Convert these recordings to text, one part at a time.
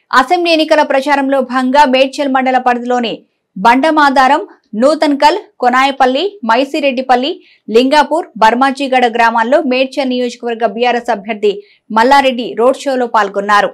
assembly ఎన్నికల ప్రచారంలో భాగంగా మేడ్చల్ మండల పరిధిలోని బండమాదారం నూతన్కల్ కొనాయపల్లి మైసిరెడ్డిపల్లి లింగాపూర్ బర్మాజీగడ గ్రామాల్లో మేడ్చల్ నియోజకవర్గ బీఆర్ఎస్ అభ్యర్థి మల్లారెడ్డి రోడ్ షోలో పాల్గొన్నారు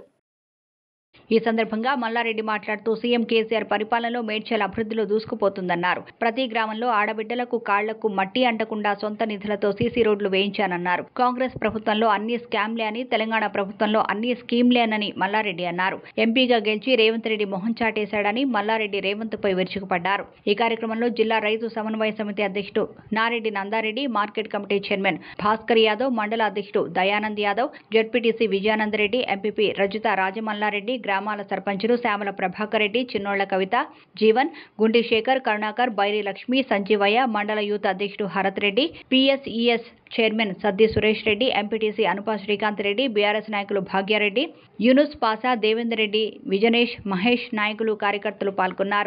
ఈ సందర్భంగా మల్లారెడ్డి మాట్లాడుతూ సీఎం కేసీఆర్ పరిపాలనలో మేడ్చల్ అభివృద్ధిలో దూసుకుపోతుందన్నారు ప్రతి గ్రామంలో ఆడబిడ్డలకు కాళ్లకు మట్టి అంటకుండా సొంత నిధులతో సీసీ రోడ్లు వేయించానన్నారు కాంగ్రెస్ ప్రభుత్వంలో అన్ని స్కామ్లే అని తెలంగాణ ప్రభుత్వంలో అన్ని స్కీమ్లేనని మల్లారెడ్డి అన్నారు ఎంపీగా గెలిచి రేవంత్ రెడ్డి మొహం చాటేశాడని మల్లారెడ్డి రేవంత్ పై విరుచుకుపడ్డారు ఈ కార్యక్రమంలో జిల్లా రైతు సమన్వయ సమితి అధ్యక్షుడు Nareddy Nandareddy market committee chairman Bhaskar Yadav మండల అధ్యక్షుడు దయానంద్ యాదవ్ జడ్పీటీసీ విజయానంద్ రెడ్డి ఎంపీపీ రజిత రాజమల్లారెడ్డి గ్రామాల సర్పంచులు శ్యామల ప్రభాకర్ రెడ్డి చిన్నోళ్ల కవిత జీవన్ గుండి శేఖర్ కరుణాకర్ బైరి లక్ష్మి సంజీవయ్య మండల యూత్ అధ్యక్షుడు Bharat Reddy PSES chairman Saddi Suresh Reddy MPTC Anupa Srikanth Reddy BRS నాయకులు భాగ్యారెడ్డి యూనుస్ పాసా దేవేందర్ రెడ్డి విజనేష్ మహేష్ నాయకులు కార్యకర్తలు పాల్గొన్నారు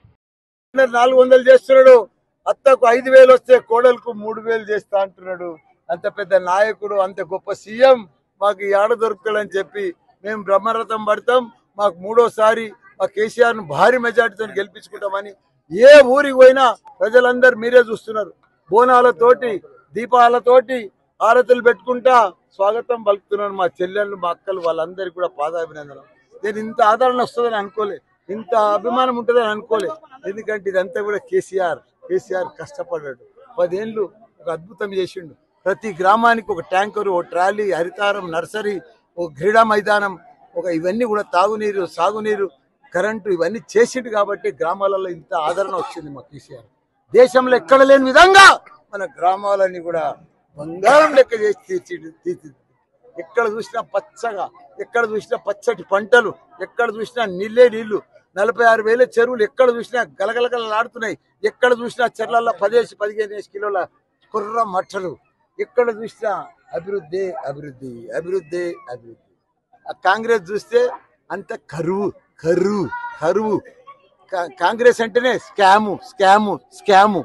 నాలుగు వందలు చేస్తున్నాడు అత్తకు ఐదు వేలు వస్తే కోడలకు మూడు వేలు చేస్తా అంటున్నాడు అంత పెద్ద నాయకుడు అంత గొప్ప సీఎం మాకు ఈ ఆడ దొరుకుతాడని చెప్పి మేము బ్రహ్మరథం పడతాం మాకు మూడోసారి మా కేసీఆర్ ను భారీ మెజార్టీతో గెలిపించుకుంటామని ఏ ఊరికి పోయినా ప్రజలందరూ మీరే చూస్తున్నారు బోనాలతోటి దీపాలతోటి హారతులు పెట్టుకుంటా స్వాగతం పలుకుతున్నారు మా చెల్లెళ్ళు మా అక్కలు వాళ్ళందరికీ కూడా పాదాభినందనం నేను ఇంత ఆదరణ వస్తుందని అనుకోలే ఇంత అభిమానం ఉంటుందని అనుకోలే ఎందుకంటే ఇదంతా కూడా కేసీఆర్ కేసీఆర్ కష్టపడ్డాడు పదేళ్ళు ఒక అద్భుతం చేసిండు ప్రతి గ్రామానికి ఒక ట్యాంకరు ఒక ట్రాలీ హరితారం నర్సరీ ఒక క్రీడా మైదానం ఒక ఇవన్నీ కూడా తాగునీరు సాగునీరు కరెంటు ఇవన్నీ చేసిండు కాబట్టి గ్రామాలలో ఇంత ఆదరణ వచ్చింది మా కేసీఆర్ దేశంలో ఎక్కడ లేని విధంగా మన గ్రామాలన్నీ కూడా బంగారం లెక్క చేసి తీర్చిడు తీర్చి ఎక్కడ చూసినా పచ్చగా ఎక్కడ చూసినా పచ్చటి పంటలు ఎక్కడ చూసినా నీళ్ళే నీళ్లు నలభై ఆరు వేల చెరువులు ఎక్కడ చూసినా గలగలగలలాడుతున్నాయి ఎక్కడ చూసినా చెర్లల్లో పదేసి పదిహేను కిలోల కుర్ర మట్టలు ఎక్కడ చూసినా అభివృద్ధి అభివృద్ధి అభివృద్ధి అభివృద్ధి ఆ కాంగ్రెస్ చూస్తే అంత కరువు కరువు కరువు కా- కాంగ్రెస్ అంటేనే స్కాము స్కాము స్కాము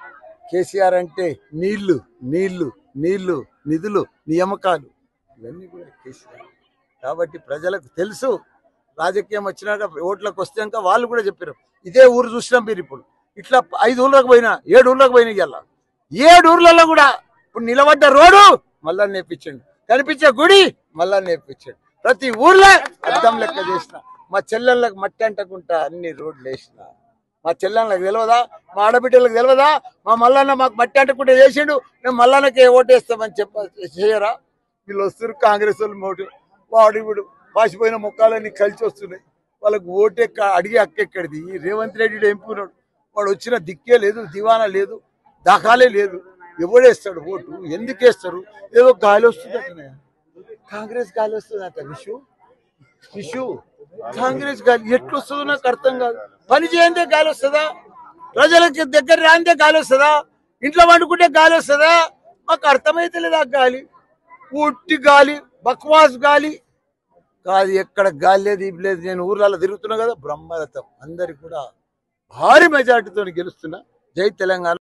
కేసీఆర్ అంటే నీళ్లు నీళ్లు నీళ్లు నిధులు నియామకాలు ఇవన్నీ కూడా కేసీఆర్ కాబట్టి ప్రజలకు తెలుసు రాజకీయం వచ్చినాక ఓట్లకు వస్తాక వాళ్ళు కూడా చెప్పారు ఇదే ఊరు చూసినాం మీరు ఇప్పుడు ఇట్లా ఐదు ఊర్లకు పోయినా ఏడు ఊర్లకు పోయినా ఇవాళ ఏడు ఊర్లలో కూడా ఇప్పుడు నిలబడ్డ రోడ్డు మళ్ళా నేర్పించండి కనిపించే గుడి మళ్ళా నేర్పించండి ప్రతి ఊర్లో అద్దం లెక్క చేసిన మా చెల్లెళ్ళకి మట్టి అంటకుంటా అన్ని రోడ్లు వేసిన మా చెల్లెళ్ళకి తెలియదా మా ఆడబిడ్డలకు తెలియదా మా మల్లన్న మాకు మట్టి అంటకుంటే చేసిండు మేము మల్లన్నకే ఓటేస్తామని చెప్ప చేయరా వీళ్ళు వస్తారు కాంగ్రెస్ వాళ్ళు మోటు వాడు ఇప్పుడు పాసిపోయిన మొక్కలన్నీ కలిసి వస్తున్నాయి వాళ్ళకి ఓటెక్క అడిగి అక్కెక్కడిది ఈ రేవంత్ రెడ్డి ఎంపున్నాడు వాడు వచ్చిన దిక్కే లేదు దివానా లేదు దాఖాలే లేదు ఎవడేస్తాడు ఓటు ఎందుకు వేస్తారు ఏదో గాలి వస్తుంది అట్లనే కాంగ్రెస్ గాలి వస్తుంది అంట విషు విషు కాంగ్రెస్ గాలి ఎట్లు వస్తుందో నాకు అర్థం కాదు పని చేయందే గాలి వస్తుందా ప్రజలకి దగ్గర రాందే గాలి వస్తుందా ఇంట్లో వండుకుంటే గాలి వస్తుందా మాకు అర్థమైతే లేదు ఆ గాలి ఉట్టి గాలి బక్వాస్ గాలి కాదు ఎక్కడ గాలి లేదు ఇవి లేదు నేను ఊర్లలో తిరుగుతున్నా కదా బ్రహ్మరథం అందరికి కూడా భారీ మెజార్టీతో గెలుస్తున్నా జై తెలంగాణ